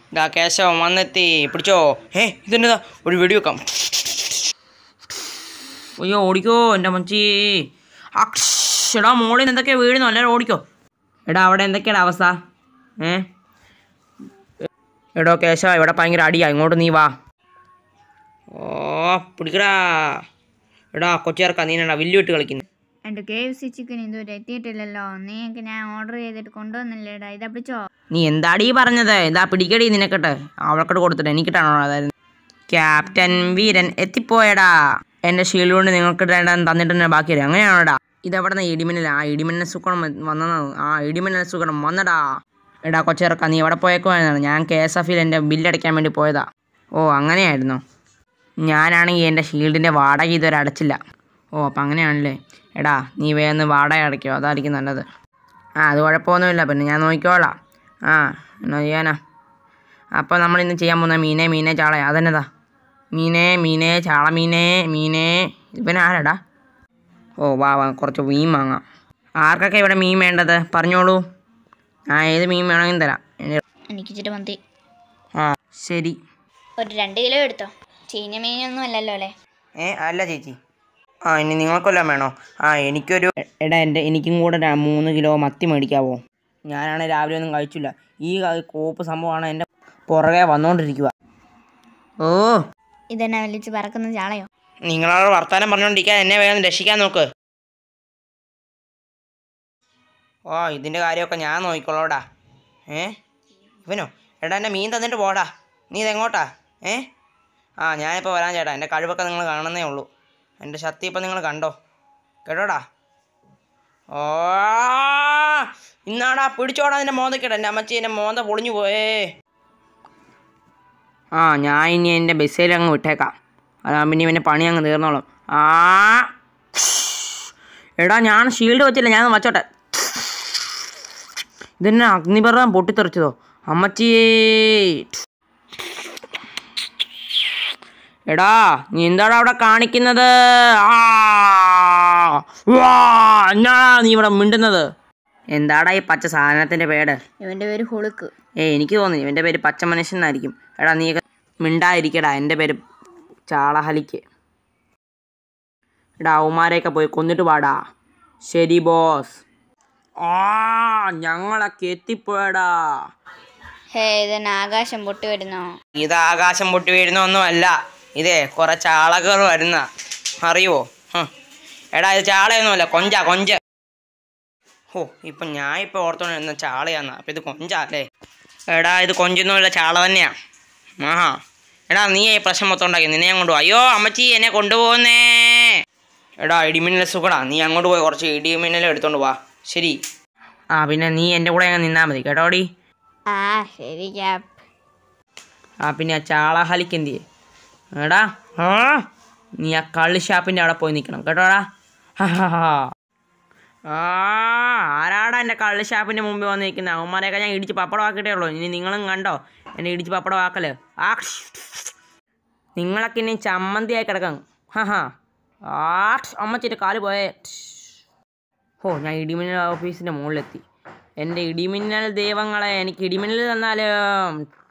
ഇതാ കേശവൻ വന്നെത്തി പിടിച്ചോ ഏ ഇതെന്നതാ ഒരു വെടി വെക്കാം അയ്യോ ഓടിക്കോ എൻ്റെ മച്ചി അക്ഷടാ മോളിൽ നിന്ന് എന്തൊക്കെയാ വീഴുന്നു എല്ലാവരും ഓടിക്കോ എടാ അവിടെ എന്തൊക്കെയാണ് അവസ്ഥ ഏ എടോ കേശവ ഇവിടെ ഭയങ്കര അടിയാ ഇങ്ങോട്ട് നീ വാ ഓ പിടിക്കടാ എടാ കൊച്ചേർക്കാ നീനടാ വില്ലുവിട്ട് കളിക്കുന്നു എൻ്റെ കെ എഫ് സി ചിക്കൻ ഇതുവരെ എത്തിയിട്ടില്ലല്ലോ നീക്ക് ഞാൻ ഓർഡർ ചെയ്തിട്ട് കൊണ്ടുവന്നില്ലേടാ ഇതാ പിടിച്ചോ നീ എന്താടീ പറഞ്ഞത് ഇതാ പിടിക്കടി നിനക്കട്ടെ അവൾക്കട്ട് കൊടുത്തിട്ട് എനിക്കിട്ടാണോ അതായത് ക്യാപ്റ്റൻ വീരൻ എത്തിപ്പോയടാ എൻ്റെ ഷീൽഡ് കൊണ്ട് നിങ്ങൾക്ക് രണ്ടാം തന്നിട്ട് തന്നെ ബാക്കി വരും അങ്ങനെയാണോടാ ഇതെവിടെ നിന്ന് ഇടിമിന്നൽ ആ ഇടിമിന്നൽ സുഖം വന്നതാണ് ആ ഇടിമിന്നൽ സുഖം വന്നടാ എടാ കൊച്ചിറക്ക നീ എവിടെ പോയേക്കുവായിരുന്നു ഞാൻ കെ എസ് എഫിൽ എൻ്റെ ബില്ലടയ്ക്കാൻ വേണ്ടി പോയതാ ഓ അങ്ങനെയായിരുന്നോ ഞാനാണെങ്കിൽ എൻ്റെ ഷീൽഡിൻ്റെ വാടക ഇതുവരെ അടച്ചില്ല ഓ അപ്പം അങ്ങനെയാണല്ലേ എടാ നീ വേഗം വാടക അടയ്ക്കോ അതായിരിക്കും നല്ലത് ആ അത് കുഴപ്പമൊന്നുമില്ല പിന്നെ ഞാൻ നോക്കിക്കോളാം ആ എന്നാ ചെയ്യാനാ അപ്പോൾ നമ്മൾ ഇന്ന് ചെയ്യാൻ പോകുന്ന മീനെ മീനെ ചാള അതെന്നതാ മീനെ മീനെ ചാള മീനെ മീനെ ഇവൻ ആരാടാ ഓ വാ വാ കുറച്ച് മീൻ വാങ്ങാം ആർക്കൊക്കെ ഇവിടെ മീൻ വേണ്ടത് പറഞ്ഞോളൂ ആ ഏത് മീൻ വേണമെങ്കിലും തരാം എന്നെ- എനിക്ക് ഇച്ചിരി മന്തി ആ ശരി ഒരു രണ്ട് കിലോ എടുത്തോ ചീഞ്ഞ മീനൊന്നും അല്ലല്ലോ അല്ലേ ഏ അല്ല ചേച്ചി ആ ഇനി നിങ്ങൾക്കെല്ലാം വേണോ ആ എനിക്കൊരു എടാ എൻ്റെ എനിക്കും കൂടെ ര- മൂന്ന് കിലോ മത്തി മേടിക്കാവോ ഞാനാണ് രാവിലെ ഒന്നും കഴിച്ചില്ല ഈ ക- കോപ്പ് സംഭവമാണ് എൻ്റെ പുറകെ വന്നുകൊണ്ടിരിക്കുക ഓ ഇതെന്നാ വലിച്ച് പറക്കുന്ന ചാളയോ നിങ്ങളോട് വർത്താനം പറഞ്ഞുകൊണ്ടിരിക്കാൻ എന്നെ വേഗം രക്ഷിക്കാൻ നോക്ക് ഓ ഇതിൻ്റെ കാര്യമൊക്കെ ഞാൻ നോക്കിക്കോളോടാ ഏ ഇവനോ എടാ എൻ്റെ മീൻ തന്നിട്ട് പോടാ നീ ഇതെങ്ങോട്ടാ ഏ ആ ഞാനിപ്പോൾ വരാൻ ചേട്ടാ എൻ്റെ കഴിവൊക്കെ നിങ്ങൾ കാണുന്നേ ഉള്ളൂ എൻ്റെ ശക്തി ഇപ്പം നിങ്ങൾ കണ്ടോ കേട്ടോടാ ഓ ഇന്നാടാ പിടിച്ചോടാ നിൻ്റെ മോന്തക്കേടാ എൻ്റെ അമ്മച്ചി എൻ്റെ മോന്ത പൊളിഞ്ഞു പോയേ ആ ഞാൻ ഇനി എൻ്റെ ബസ്സിൽ അങ്ങ് വിട്ടേക്കാം അതാ പിന്നെ ഇവൻ്റെ പണി അങ്ങ് തീർന്നോളും ആ എടാ ഞാൻ ഷീൽഡ് വെച്ചില്ല ഞാൻ വച്ചോട്ടെ ഇതെന്നെ അഗ്നിപർവ്വം പൊട്ടിത്തെറിച്ചതോ അമ്മച്ചിയേ എടാ നീ എന്താടാ അവിടെ കാണിക്കുന്നത് ആ വാ, എന്നാടാ നീ ഇവിടെ മിണ്ടുന്നത് എന്താടാ ഈ പച്ച സാധനത്തിൻ്റെ പേട് ഇവൻ്റെ പേര് ഹുളുക്ക് ഏ എനിക്ക് തോന്നി ഇവൻ്റെ പേര് പച്ച മനുഷ്യൻ എന്നായിരിക്കും എടാ നീയൊക്കെ മിണ്ടായിരിക്കടാ എൻ്റെ പേര് ചാളഹലിക്ക് എടാ അവന്മാരെയൊക്കെ പോയി കൊന്നിട്ട് പാടാ ശരി ബോസ് ആ ഞങ്ങളൊക്കെ എത്തിപ്പോയടാ ഹേ ഇതെന്നെ ആകാശം പൊട്ടി വരുന്നോ ഇത് ആകാശം പൊട്ടി വീഴുന്നൊന്നുമല്ല ഇതേ കുറെ ചാളകൾ വരുന്ന അറിയുവോ ഹ്. എടാ ഇത് ചാളയൊന്നുമല്ല കൊഞ്ച കൊഞ്ച ഓ ഇപ്പം ഞാൻ ഇപ്പം ഓർത്തോണ്ടിരുന്ന ചാളയാന്ന് അപ്പം ഇത് കൊഞ്ചാ അല്ലേ എടാ ഇത് കൊഞ്ചൊന്നുമില്ല ചാള തന്നെയാ ആഹാ എടാ നീ ഈ പ്രശ്നം മൊത്തം ഉണ്ടാക്കി നിന്നെ ഞാൻ കൊണ്ടുപോകാം അയ്യോ അമ്മച്ചി എന്നെ കൊണ്ടുപോകുന്നേ എടാ ഇടിമിന്നൽ സുഖടാ നീ അങ്ങോട്ട് പോയി കുറച്ച് ഇടിമിന്നൽ എടുത്തോണ്ട് വാ ശരി ആ പിന്നെ നീ എൻ്റെ കൂടെ അങ്ങ് നിന്നാൽ മതി കേട്ടോടി ആ ശരി ക്യാപ് ആ പിന്നെ ആ ചാളഹലിക്ക് എന്ത് ചെയ്യേ എടാ ആ നീ ആ കള്ളി ഷാപ്പിൻ്റെ അവിടെ പോയി നിൽക്കണം കേട്ടോടാ ആ ആരാടാ എൻ്റെ കള്ളി ഷാപ്പിൻ്റെ മുമ്പിൽ വന്ന് നിൽക്കുന്നത് അവന്മാരെയൊക്കെ ഞാൻ ഇടിച്ച് പപ്പടമാക്കിയിട്ടേ ഉള്ളൂ ഇനി നിങ്ങളും കണ്ടോ എന്നെ ഇടിച്ച് പപ്പടമാക്കല് ആ നിങ്ങളൊക്കെ ഇനി ചമ്മന്തിയായി കിടക്കാം ഹാ ഹാ ആ അമ്മച്ചിട്ട് കാല് പോയേ ഓ ഞാൻ ഇടിമിന്നൽ ഓഫീസിൻ്റെ മുകളിലെത്തി എൻ്റെ ഇടിമിന്നൽ ദൈവങ്ങളെ എനിക്ക് ഇടിമിന്നൽ തന്നാലും